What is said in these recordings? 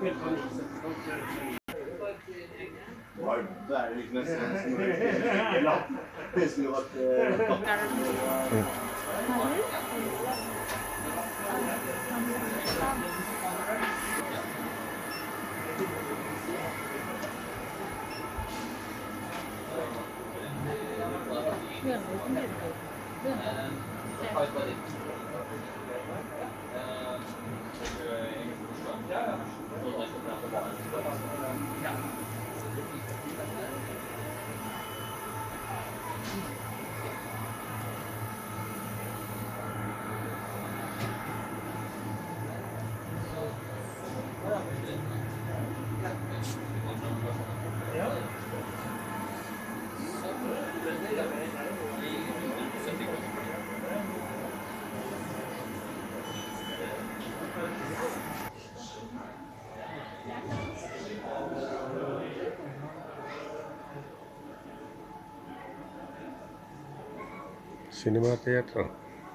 Det er jo ikke nesten som å Det skulle vært eh, cinema തിയേറ്ററാണ്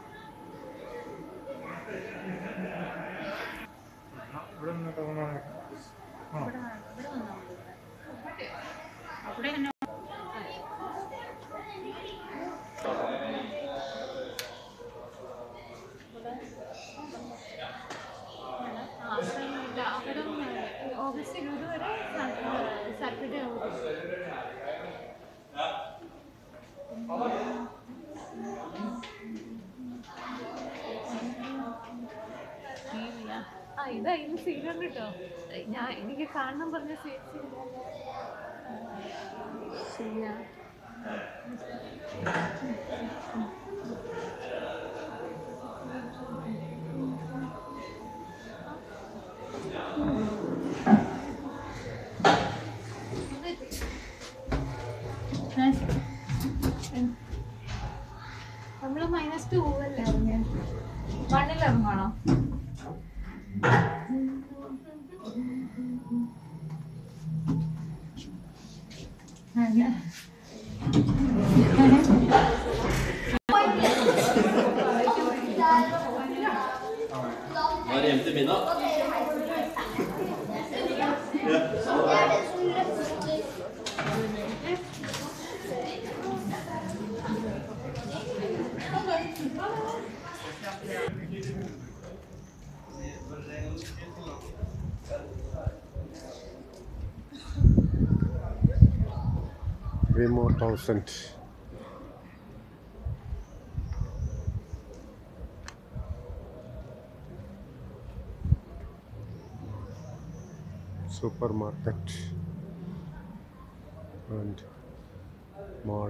August ഇരുപത് വരെ Saturday ആവും ഇല്ല. ആ ഇതാ ഇത് സീനുണ്ട് കേട്ടോ ഞാൻ എനിക്ക് കാണണം പറഞ്ഞ സീൻ ശരിയാ നമ്മള് മൈനസ് ടു അല്ലേ ഇറങ്ങിയ വണ്ണിൽ ഇറങ്ങണോ അല്ല Var det hjem til middag? Remote thousand supermarket and mall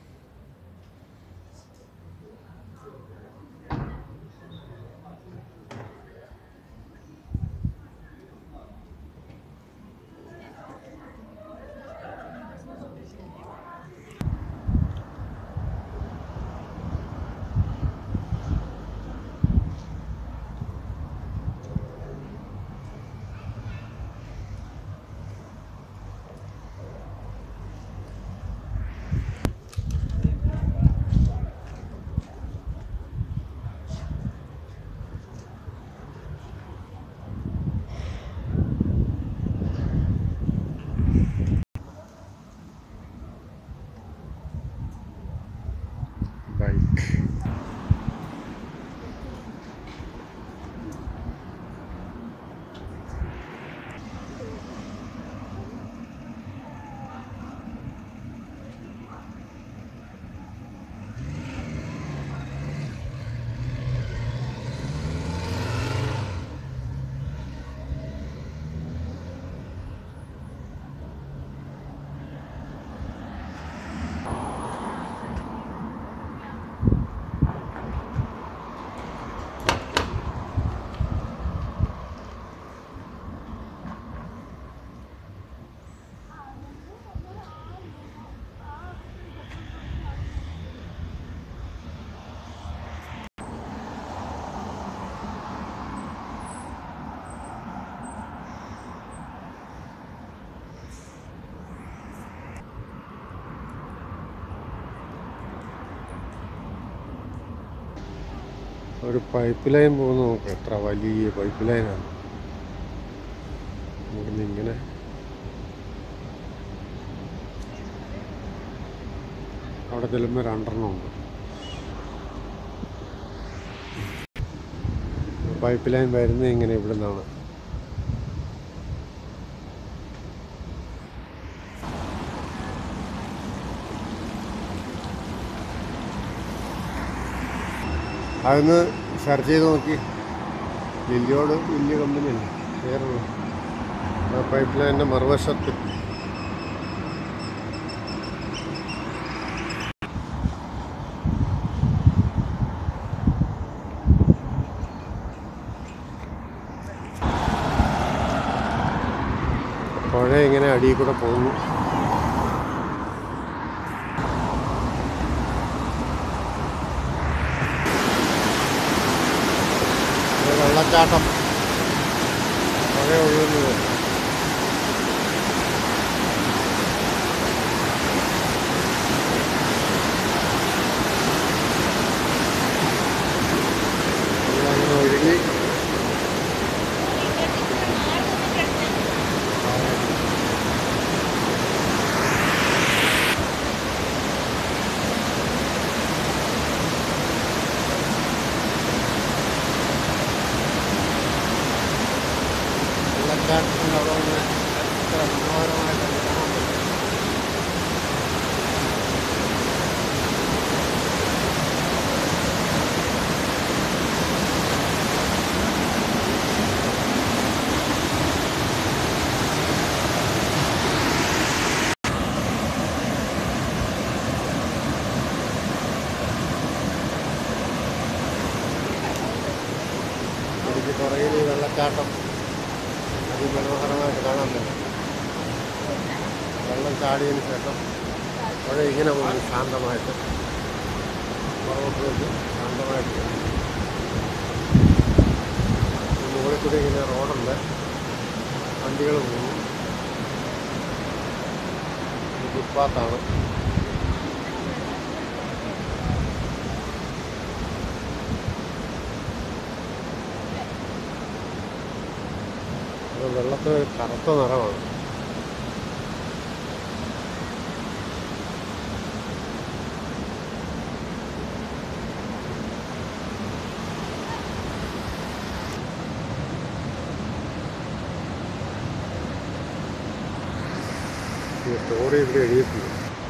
bike ഒരു പൈപ്പ് ലൈൻ പോകുന്നു നോക്ക് എത്ര വലിയ പൈപ്പ് ലൈനാണ് അവിടെ ചെല്ലുമ്പോൾ രണ്ടെണ്ണം ഉണ്ട് പൈപ്പ് ലൈൻ വരുന്നത് ഇങ്ങനെ ഇവിടെ നിന്നാണ് അതൊന്ന് സെർച്ച് ചെയ്ത് നോക്കി ലില്ലിയോട് വലിയ കമ്പനിയല്ലേ വേറുള്ളൂ ആ പൈപ്പ് ലൈനിൻ്റെ മറുവശത്ത് പുഴ ഇങ്ങനെ അടിയിൽ കൂടെ പോകുന്നു ഇത് വെള്ളച്ചാട്ടം പുഴ ഒഴുകുന്നത് അങ്ങനെ ഒഴുകി വെള്ളച്ചാട്ടത്തിൻ്റെ അവിടെ നിന്ന് എത്ര മനോഹരമായിട്ട് കാണാൻ പറ്റും എനിക്ക് പുറകിൽ ഈ വെള്ളച്ചാട്ടം അതിമനോഹരമായിട്ട് കാണാൻ പറ്റും വെള്ളം ചാടിയതിന് ശേഷം പുഴ ഇങ്ങനെ പോകുന്നു ശാന്തമായിട്ട് പുറകോട്ട് വെച്ച് ശാന്തമായിട്ട് പോകുന്നു. ഈ മുകളിൽ കൂടി ഇങ്ങനെ റോഡുണ്ട് വണ്ടികൾ പോകുന്നു ഇത് ഫുട്പാത്താണ് അത് വെള്ളത്തിന് ഒരു കറുത്ത നിറമാണ് ഈ സ്റ്റോറി ഇവിടെ എഴുതിയിട്ടുണ്ട്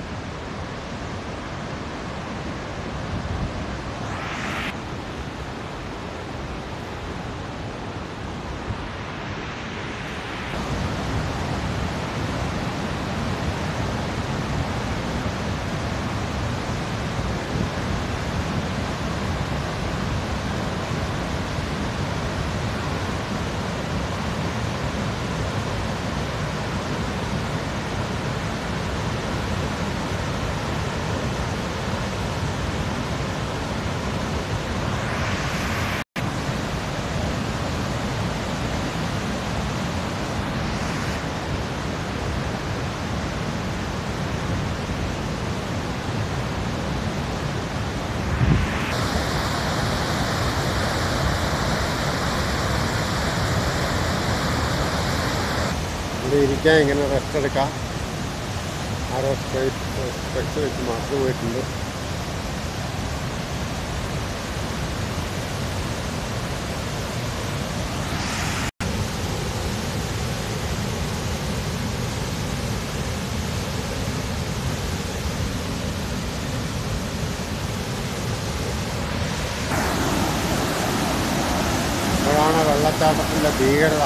ഇവിടെ ഇരിക്കാൻ ഇങ്ങനെ റെസ്റ്റ് എടുക്കാം ആരോ സ്ട്രൈറ്റ് സ്ട്രെച്ച് വെച്ച് മറന്നു പോയിട്ടുണ്ട് അപ്പോഴാണ് വെള്ളച്ചാട്ടത്തിൻ്റെ ഭീകരത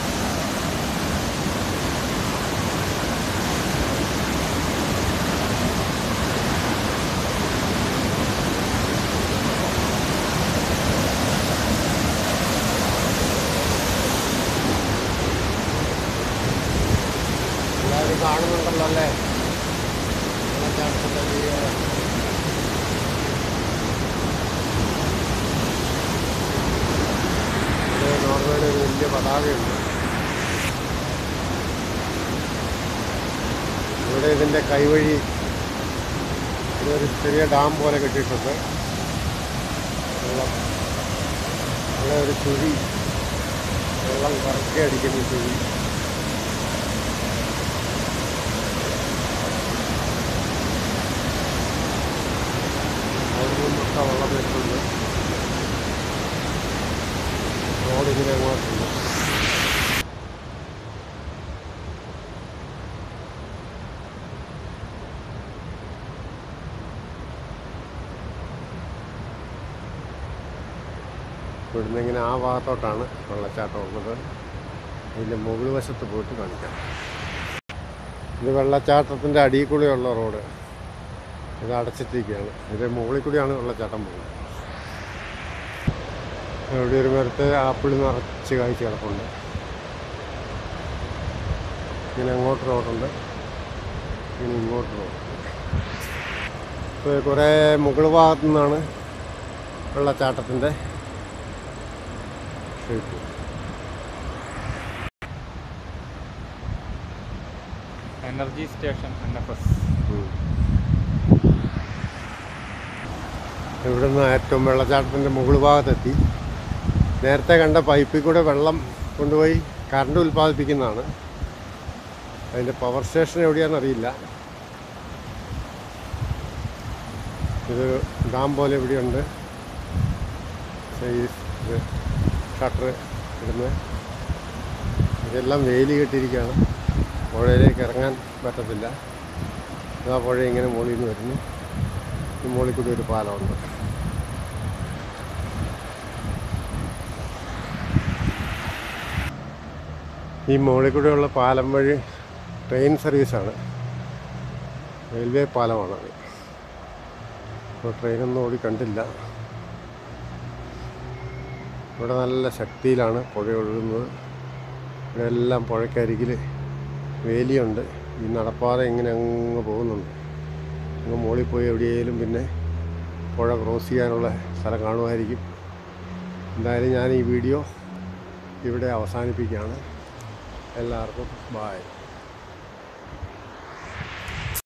എല്ലാവരും കാണുന്നുണ്ടല്ലോ അല്ലേ വെള്ളച്ചാട്ടത്തിൻ്റെ ഭീകരത ഇവിടെ നോർവേയുടെ ഒരു വലിയ പതാകയുണ്ട് ഇവിടെ ഇതിൻ്റെ കൈവഴി ഇതൊരു ചെറിയ ഡാം പോലെ കെട്ടിയിട്ടുണ്ട് വെള്ളം ഇവിടെ ഒരു ചുഴി വെള്ളം കറക്കി അടിക്കുന്ന ചുഴി ഇവിടുന്ന് ഇങ്ങനെ ആ ഭാഗത്തോട്ടാണ് വെള്ളച്ചാട്ടം ഉള്ളത് അതിൻ്റെ മുകൾ വശത്ത് പോയിട്ട് കാണിക്കാം ഇത് വെള്ളച്ചാട്ടത്തിൻ്റെ അടിയിൽ കൂടെയുള്ള റോഡ് ഇത് അടച്ചിട്ടിരിക്കുകയാണ് ഇതിൻ്റെ മുകളിൽ കൂടിയാണ് വെള്ളച്ചാട്ടം പോകുന്നത് ഇവിടെ ഒരു മരത്ത് ആപ്പിൾ നിറച്ച് കായ്ച്ച് കിടപ്പുണ്ട് ഇങ്ങനെ അങ്ങോട്ട് റോഡുണ്ട് ഇങ്ങനെ ഇങ്ങോട്ട് റോഡ് ഇപ്പോൾ കുറേ മുകൾ ഭാഗത്തു നിന്നാണ് വെള്ളച്ചാട്ടത്തിൻ്റെ shape energy station N F S ഇവിടെ നിന്ന് ഏറ്റവും വെള്ളച്ചാട്ടത്തിൻ്റെ മുകൾ ഭാഗത്തെത്തി നേരത്തെ കണ്ട പൈപ്പിൽ കൂടെ വെള്ളം കൊണ്ടുപോയി കറണ്ട് ഉൽപ്പാദിപ്പിക്കുന്നതാണ് അതിൻ്റെ പവർ സ്റ്റേഷൻ എവിടെയാണെന്ന് അറിയില്ല ഇത് ഡാം പോലെ ഇവിടെയുണ്ട് ഈ ഇത് ഷട്ടർ ഇടുന്നത് ഇതെല്ലാം വേലി കെട്ടിയിരിക്കുകയാണ് പുഴയിലേക്ക് ഇറങ്ങാൻ പറ്റത്തില്ല ആ പുഴ ഇങ്ങനെ മുകളിൽ നിന്ന് വരുന്നു ഈ മുകളിൽ കൂടി ഒരു പാലമുണ്ട് ഈ മുകളിൽ കൂടെയുള്ള പാലം വഴി ട്രെയിൻ സർവീസാണ് റെയിൽവേ പാലമാണത് ഇപ്പോൾ ട്രെയിനൊന്നും ഓടി കണ്ടില്ല ഇവിടെ നല്ല ശക്തിയിലാണ് പുഴ ഒഴുകുന്നത് ഇവിടെ എല്ലാം പുഴക്കരികിൽ വേലിയുണ്ട് ഈ നടപ്പാത ഇങ്ങനെ അങ്ങ് പോകുന്നുണ്ട് അങ്ങ് മുകളിൽ പോയി എവിടെയെങ്കിലും പിന്നെ പുഴ ക്രോസ് ചെയ്യാനുള്ള സ്ഥലം കാണുമായിരിക്കും എന്തായാലും ഞാൻ ഈ വീഡിയോ ഇവിടെ അവസാനിപ്പിക്കുകയാണ് എല്ലാവർക്കും ബായ്